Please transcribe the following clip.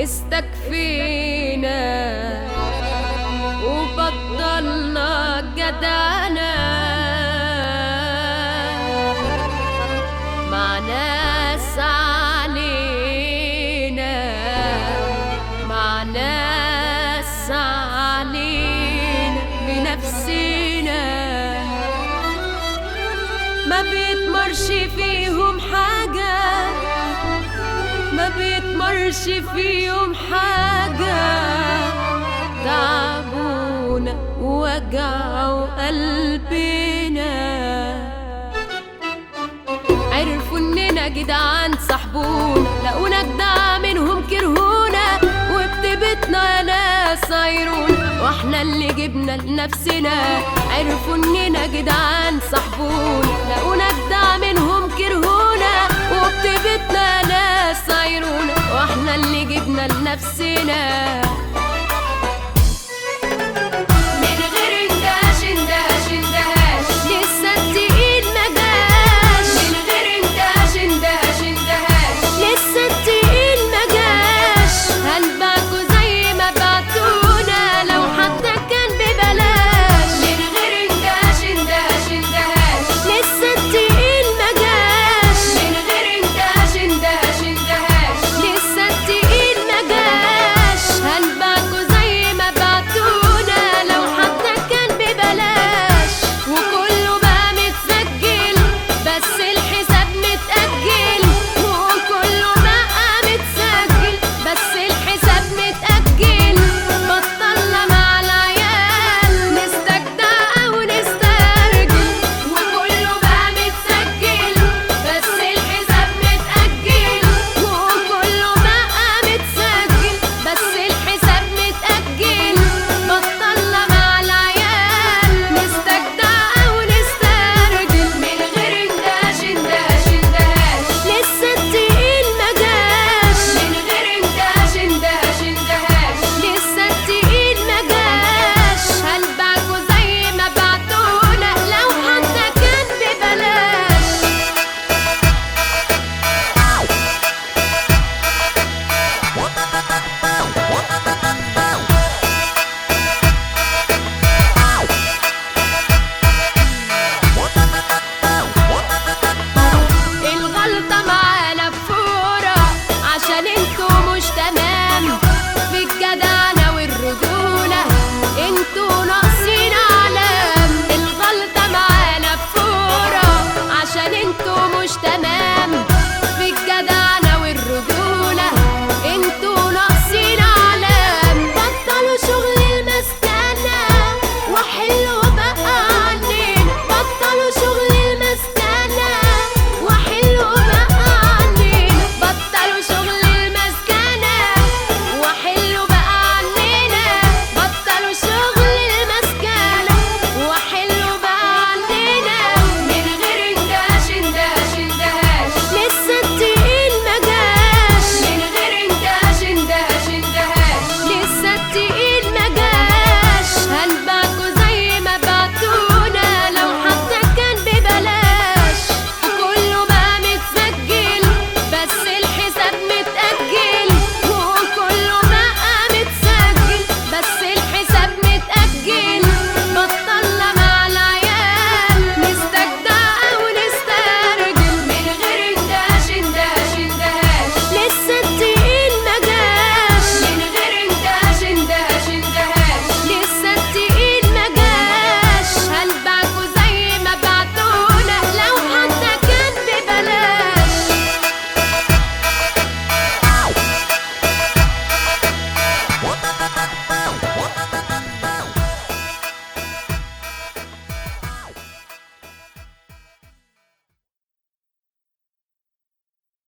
استكفينا وبطلنا جدعنا مع ناس علينا مع ناس علينا بنفسنا ما بيتمرش فيهم حاجة ما بيتمرش فيهم حاجة تعبونا ووجعوا قلبنا عرفوا اننا جدعان صاحبونا لقونا جدع منهم كرهونا وبتبتنا ناس عيرونا واحنا اللي جبنا لنفسنا عرفوا اننا جدعان صاحبونا لقونا جدع منهم كرهونا وبتبتنا ناس عيرونا واحنا اللي جبنا لنفسنا